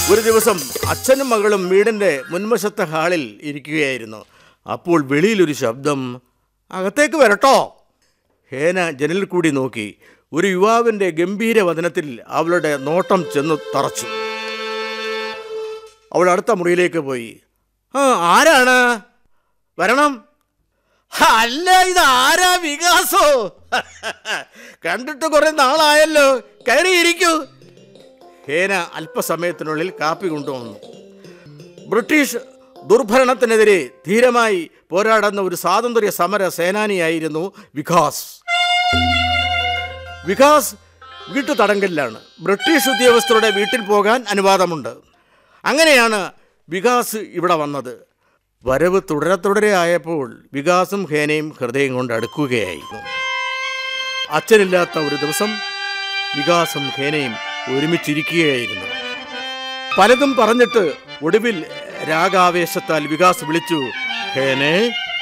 ഒരു ദിവസം അച്ഛനും മകളും വീടിൻ്റെ മുൻവശത്തെ ഹാളിൽ ഇരിക്കുകയായിരുന്നു അപ്പോൾ വെളിയിലൊരു ശബ്ദം അകത്തേക്ക് വരട്ടോ ഹേന ജനലിൽ കൂടി നോക്കി ഒരു യുവാവിൻ്റെ ഗംഭീര വചനത്തിൽ അവളുടെ നോട്ടം ചെന്ന് തറച്ചു അവൾ അടുത്ത മുറിയിലേക്ക് പോയി ആ ആരാണ് വരണം "ഹ, അല്ല ഇത് ആരാ വികാസോ കണ്ടിട്ട് കുറെ നാളായല്ലോ കയറിയിരിക്കൂ ഹേന അല്പസമയത്തിനുള്ളിൽ കാപ്പി കൊണ്ടുവന്നു ബ്രിട്ടീഷ് ദുർഭരണത്തിനെതിരെ ധീരമായി പോരാടുന്ന ഒരു സ്വാതന്ത്ര്യ സമര സേനാനിയായിരുന്നു വികാസ് വികാസ് വീട്ടു തടങ്കലിലാണ് ബ്രിട്ടീഷ് ഉദ്യോഗസ്ഥരുടെ വീട്ടിൽ പോകാൻ അനുവാദമുണ്ട് അങ്ങനെയാണ് വികാസ് ഇവിടെ വന്നത് വരവ് തുടരെ തുടരെ ആയപ്പോൾ വികാസും ഹേനയും ഹൃദയം കൊണ്ട് അടുക്കുകയായിരുന്നു അച്ഛനില്ലാത്ത ഒരു ദിവസം വികാസും ഹേനയും ഒരുമിച്ചിരിക്കുകയായിരുന്നു പലതും പറഞ്ഞിട്ട് ഒടുവിൽ രാഗാവേശത്താൽ വികാസ് വിളിച്ചു ഹേനെ